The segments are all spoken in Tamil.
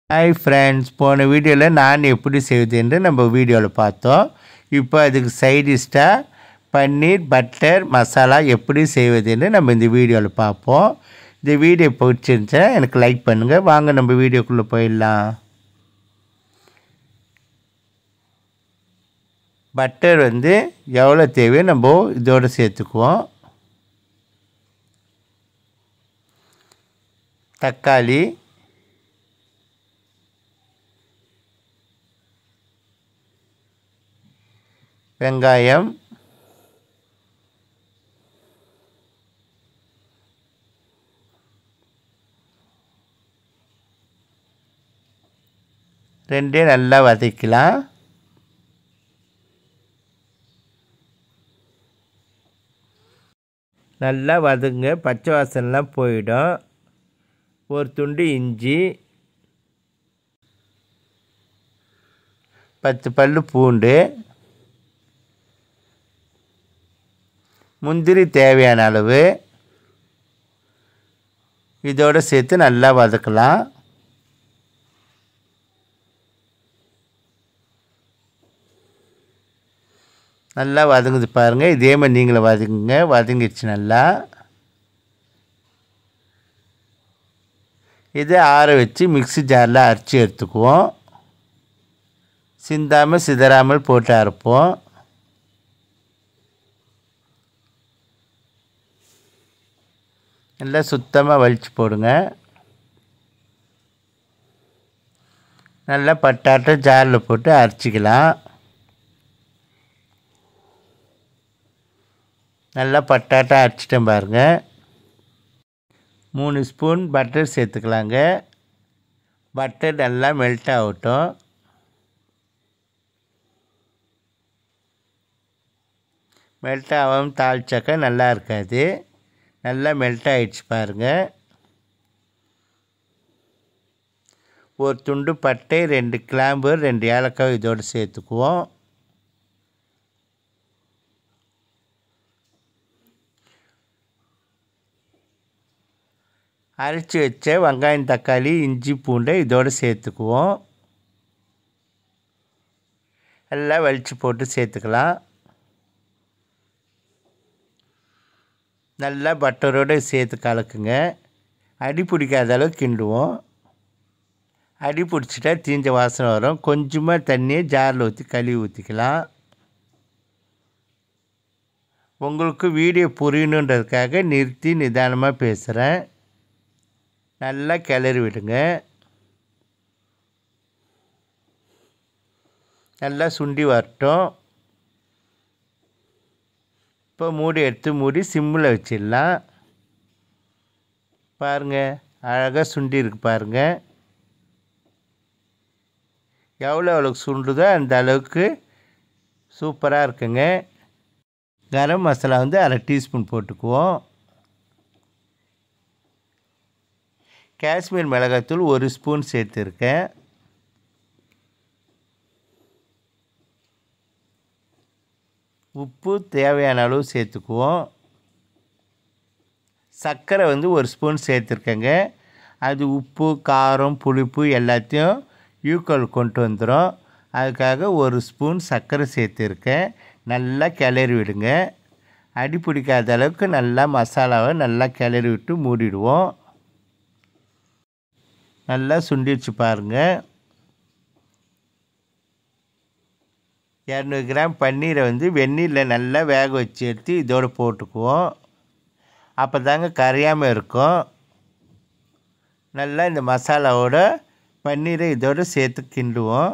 ஹாய் ஃப்ரெண்ட்ஸ் போன வீடியோவில் நான் எப்படி செய்வது என்று நம்ம வீடியோவில் பார்த்தோம் இப்போ அதுக்கு சைடிஷ்டாக பன்னீர் பட்டர் மசாலா எப்படி செய்வது என்று நம்ம இந்த வீடியோவில் பார்ப்போம் இந்த வீடியோ பிடிச்சிருந்துச்சா எனக்கு லைக் பண்ணுங்கள் வாங்க நம்ம வீடியோக்குள்ளே போயிடலாம் பட்டர் வந்து எவ்வளோ தேவையோ நம்ம இதோடு சேர்த்துக்குவோம் தக்காளி வெங்காயம் ரெண்டையும் நல்லா வதக்கலாம் நல்லா வதங்க பச்சை வாசனைலாம் போயிடும் ஒரு துண்டு இஞ்சி பத்து பல் பூண்டு முந்திரி தேவையான அளவு இதோடு சேர்த்து நல்லா வதக்கலாம் நல்லா வதங்குது பாருங்கள் இதே மாதிரி நீங்களும் வதங்குங்க வதங்கிடுச்சு நல்லா இதை ஆற வச்சு மிக்ஸி ஜாரில் அரைச்சி எடுத்துக்குவோம் சிந்தாமல் சிதறாமல் போட்டு அரைப்போம் நல்லா சுத்தமாக வலிச்சு போடுங்க நல்லா பட்டாட்டை ஜாரில் போட்டு அரைச்சிக்கலாம் நல்லா பட்டாட்டை அரைச்சிட்டேன் பாருங்கள் மூணு ஸ்பூன் பட்டர் சேர்த்துக்கலாங்க பட்டர் நல்லா மெல்ட் ஆகட்டும் மெல்ட் ஆகாமல் தாளிச்சாக்கா நல்லா இருக்காது நல்லா மெல்ட் ஆகிடுச்சு பாருங்கள் ஒரு துண்டு பட்டை ரெண்டு கிளாம்பு ரெண்டு ஏலக்காய் இதோடு சேர்த்துக்குவோம் அரைச்சி வச்ச வெங்காயம் தக்காளி இஞ்சி பூண்டை இதோடு சேர்த்துக்குவோம் எல்லாம் வலித்து போட்டு சேர்த்துக்கலாம் நல்லா பட்டரோடு சேர்த்து கலக்குங்க அடி பிடிக்காத அளவு கிண்டுவோம் அடி பிடிச்சிட்டா தீஞ்ச வாசனை வரும் கொஞ்சமாக தண்ணியை ஜாரில் ஊற்றி கழுவி ஊற்றிக்கலாம் உங்களுக்கு வீடியோ புரியணுன்றதுக்காக நிறுத்தி நிதானமாக பேசுகிறேன் நல்லா கிளறி விடுங்க நல்லா சுண்டி வரட்டும் இப்போ மூடி எடுத்து மூடி சிம்மில் வச்சிடலாம் பாருங்கள் அழகாக சுண்டி இருக்கு பாருங்கள் எவ்வளோ அளவுக்கு சுண்டுதோ அந்த அளவுக்கு சூப்பராக இருக்குங்க கரம் மசாலா வந்து அரை டீஸ்பூன் போட்டுக்குவோம் காஷ்மீர் மிளகாத்தூள் ஒரு ஸ்பூன் சேர்த்துருக்கேன் உப்பு தேவையான அளவு சேர்த்துக்குவோம் சர்க்கரை வந்து ஒரு ஸ்பூன் சேர்த்துருக்கேங்க அது உப்பு காரம் புளிப்பு எல்லாத்தையும் ஈக்குவல் கொண்டு வந்துடும் அதுக்காக ஒரு ஸ்பூன் சர்க்கரை சேர்த்துருக்கேன் நல்லா கிளறி விடுங்க அடி பிடிக்காத அளவுக்கு நல்லா மசாலாவை நல்லா கிளறி விட்டு மூடிடுவோம் நல்லா சுண்டிச்சு பாருங்கள் இரநூறு கிராம் பன்னீரை வந்து வெந்நீரில் நல்லா வேக வச்சு எடுத்து இதோடு போட்டுக்குவோம் அப்போ தாங்க கரையாமல் இருக்கும் நல்லா இந்த மசாலாவோட பன்னீரை இதோடு சேர்த்து கிண்டுவோம்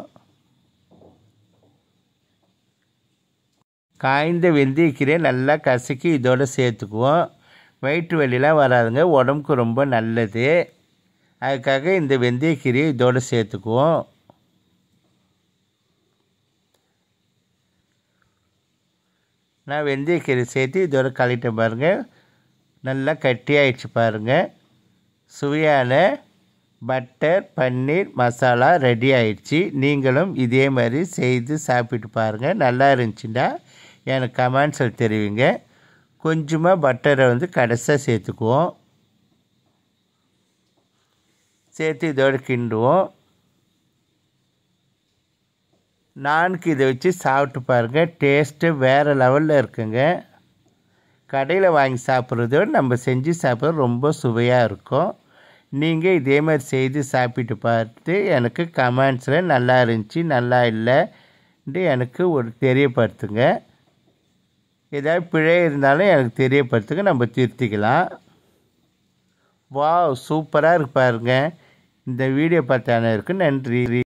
காய்ந்த வெந்தயக்கீரையை நல்லா கசக்கி இதோடு சேர்த்துக்குவோம் வயிற்று வலிலாம் வராதுங்க உடம்புக்கு ரொம்ப நல்லது அதுக்காக இந்த வெந்தயக்கீரையை இதோடு சேர்த்துக்குவோம் நான் வெந்தயக்கீரை சேர்த்து இதோட கழிட்டேன் பாருங்கள் நல்லா கட்டியாயிடுச்சு பாருங்கள் சுவையான பட்டர் பன்னீர் மசாலா ரெடி ஆயிடுச்சு நீங்களும் இதே மாதிரி செய்து சாப்பிட்டு பாருங்கள் நல்லா இருந்துச்சுன்னா எனக்கு கமெண்ட்ஸில் தெரிவிங்க கொஞ்சமாக பட்டரை வந்து கடைசியாக சேர்த்துக்குவோம் சேர்த்து இதோடு கிண்டுவோம் நான்கு இதை வச்சு சாப்பிட்டு பாருங்கள் டேஸ்ட்டு வேறு லெவலில் இருக்குங்க கடையில் வாங்கி சாப்பிட்றத விட நம்ம செஞ்சு சாப்பிட்றது ரொம்ப சுவையாக இருக்கும் நீங்கள் இதே மாதிரி செய்து சாப்பிட்டு பார்த்து எனக்கு கமெண்ட்ஸில் நல்லா இருந்துச்சு நல்லா இல்லைன்ட்டு எனக்கு ஒரு தெரியப்படுத்துங்க ஏதாவது பிழை இருந்தாலும் எனக்கு தெரியப்படுத்துங்க நம்ம திருத்திக்கலாம் வாவ் சூப்பராக இருக்கு பாருங்க இந்த வீடியோ பார்த்த அனைவருக்கும் நன்றி